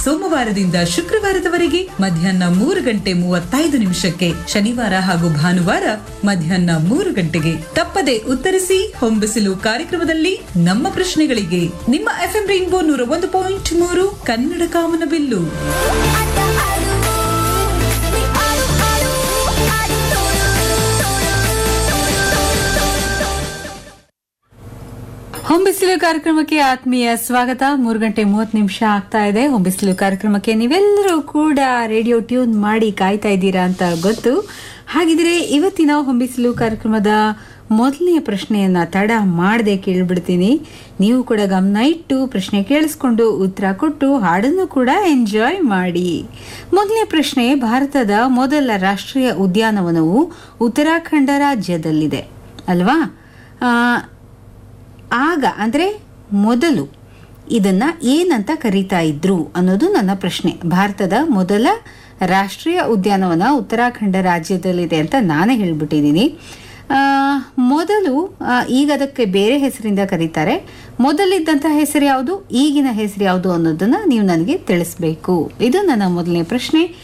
ಸೋಮವಾರದಿಂದ ಶುಕ್ರವಾರದವರೆಗೆ ಮಧ್ಯಾಹ್ನ ಮೂರು ಗಂಟೆ ಮೂವತ್ತೈದು ನಿಮಿಷಕ್ಕೆ ಶನಿವಾರ ಹಾಗೂ ಭಾನುವಾರ ಮಧ್ಯಾಹ್ನ ಮೂರು ಗಂಟೆಗೆ ತಪ್ಪದೆ ಉತ್ತರಿಸಿ ಹೊಂಬಿಸಿಲು ಕಾರ್ಯಕ್ರಮದಲ್ಲಿ ನಮ್ಮ ಪ್ರಶ್ನೆಗಳಿಗೆ ನಿಮ್ಮ ಎಫ್ಎಂ ರೈನ್ಬೋ ನೂರ ಒಂದು ಪಾಯಿಂಟ್ ಮೂರು ಕನ್ನಡ ಕಾಮನಬಿಲ್ಲು ಆಟ ಆಡು ನೀ ಆಡು ಆಡು ಆಡಿ ಹೊಂಬಿಸಿಲು ಕಾರ್ಯಕ್ರಮಕ್ಕೆ ಆತ್ಮೀಯ ಸ್ವಾಗತ ಮೂರು ಗಂಟೆ ಮೂವತ್ತು ನಿಮಿಷ ಆಗ್ತಾ ಇದೆ ಹೊಂಬಿಸಿಲು ಕಾರ್ಯಕ್ರಮಕ್ಕೆ ನೀವೆಲ್ಲರೂ ಕೂಡ ರೇಡಿಯೋ ಟ್ಯೂನ್ ಮಾಡಿ ಕಾಯ್ತಾ ಇದ್ದೀರಾ ಅಂತ ಗೊತ್ತು ಹಾಗಿದ್ರೆ ಇವತ್ತಿನ ಹೊಂಬಿಸಿಲು ಕಾರ್ಯಕ್ರಮದ ಮೊದಲನೆಯ ಪ್ರಶ್ನೆಯನ್ನ ತಡ ಮಾಡದೆ ಕೇಳ್ಬಿಡ್ತೀನಿ ನೀವು ಕೂಡ ಗಮನ ಇಟ್ಟು ಪ್ರಶ್ನೆ ಕೇಳಿಸ್ಕೊಂಡು ಉತ್ತರ ಕೊಟ್ಟು ಹಾಡನ್ನು ಕೂಡ ಎಂಜಾಯ್ ಮಾಡಿ ಮೊದಲನೇ ಪ್ರಶ್ನೆ ಭಾರತದ ಮೊದಲ ರಾಷ್ಟ್ರೀಯ ಉದ್ಯಾನವನವು ಉತ್ತರಾಖಂಡ ರಾಜ್ಯದಲ್ಲಿದೆ ಅಲ್ವಾ ಆ, ಆಗ ಅಂದರೆ ಮೊದಲು ಇದನ್ನ ಏನಂತ ಕರೀತಾ ಇದ್ರು ಅನ್ನೋದು ನನ್ನ ಪ್ರಶ್ನೆ ಭಾರತದ ಮೊದಲ ರಾಷ್ಟ್ರೀಯ ಉದ್ಯಾನವನ ಉತ್ತರಾಖಂಡ ರಾಜ್ಯದಲ್ಲಿದೆ ಅಂತ ನಾನೇ ಹೇಳ್ಬಿಟ್ಟಿದ್ದೀನಿ ಆ, ಮೊದಲು ಆ, ಈಗ ಅದಕ್ಕೆ ಬೇರೆ ಹೆಸರಿಂದ ಕರೀತಾರೆ ಮೊದಲಿದ್ದಂಥ ಹೆಸರು ಯಾವುದು ಈಗಿನ ಹೆಸರು ಯಾವುದು ಅನ್ನೋದನ್ನ ನೀವು ನನಗೆ ತಿಳಿಸ್ಬೇಕು ಇದು ನನ್ನ ಮೊದಲನೇ ಪ್ರಶ್ನೆ